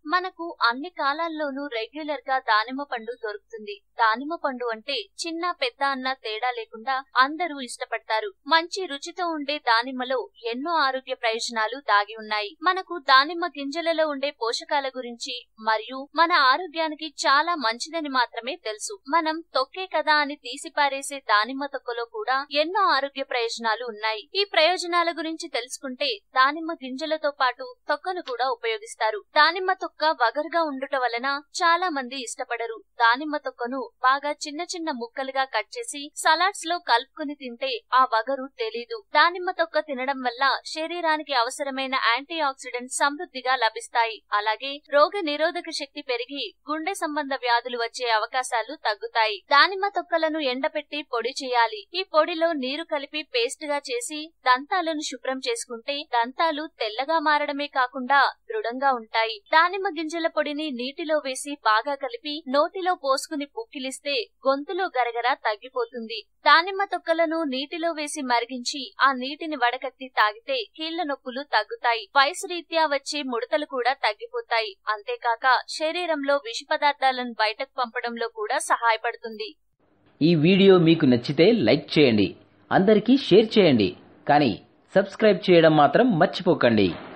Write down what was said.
మనకు అన్ని కాలాల్లోనూ రెగ్యులర్ గా దానిమ్మ పండు దొరుకుతుంది దానిమ్మ పండు అంటే చిన్న పెద్ద అన్న తేడా లేకుండా అందరూ ఇష్టపడతారు మంచి రుచితో ఉండే దానిమ్మలో ఎన్నో ఆరోగ్య ప్రయోజనాలు దాగి ఉన్నాయి మనకు దానిమ్మ గింజలలో ఉండే పోషకాల గురించి మరియు మన ఆరోగ్యానికి చాలా మంచిదని మాత్రమే తెలుసు మనం తొక్కే కదా అని తీసి పారేసే దానిమ్మ తొక్కలో కూడా ఎన్నో ఆరోగ్య ప్రయోజనాలు ఉన్నాయి ఈ ప్రయోజనాల గురించి తెలుసుకుంటే దానిమ్మ గింజలతో పాటు తొక్కను కూడా ఉపయోగిస్తారు దానిమ్మ తొక్క వగరుగా ఉండుట వలన చాలా మంది ఇష్టపడరు దానిమ్మ తొక్కను బాగా చిన్న చిన్న ముక్కలుగా కట్ చేసి సలాడ్స్ లో కలుపుకుని తింటే ఆ వగరు తెలీదు దానిమ్మ తొక్క తినడం వల్ల శరీరానికి అవసరమైన యాంటీ ఆక్సిడెంట్స్ సమృద్ధిగా లభిస్తాయి అలాగే రోగ నిరోధక శక్తి పెరిగి గుండె సంబంధ వ్యాధులు వచ్చే అవకాశాలు తగ్గుతాయి దానిమ్మ తొక్కలను ఎండపెట్టి పొడి చేయాలి ఈ పొడిలో నీరు కలిపి పేస్ట్ గా చేసి దంతాలను శుభ్రం చేసుకుంటే దంతాలు తెల్లగా మారడమే కాకుండా దృఢంగా ఉంటాయి దానిమ్మ గింజల పొడిని నీటిలో వేసి బాగా కలిపి నోటిలో పోసుకుని పుక్కిలిస్తే గొంతులో గరగర తగ్గిపోతుంది దానిమ్మ తొక్కలను నీటిలో వేసి మరిగించి ఆ నీటిని వడకట్టి తాగితే కీళ్ల నొప్పులు తగ్గుతాయి వయసు రీత్యా వచ్చే ముడతలు కూడా తగ్గిపోతాయి అంతేకాక శరీరంలో విష పదార్థాలను బయటకు పంపడంలో కూడా సహాయపడుతుంది ఈ వీడియో మీకు నచ్చితే లైక్ చేయండి అందరికీ షేర్ చేయండి కానీ సబ్స్క్రైబ్ చేయడం మాత్రం మర్చిపోకండి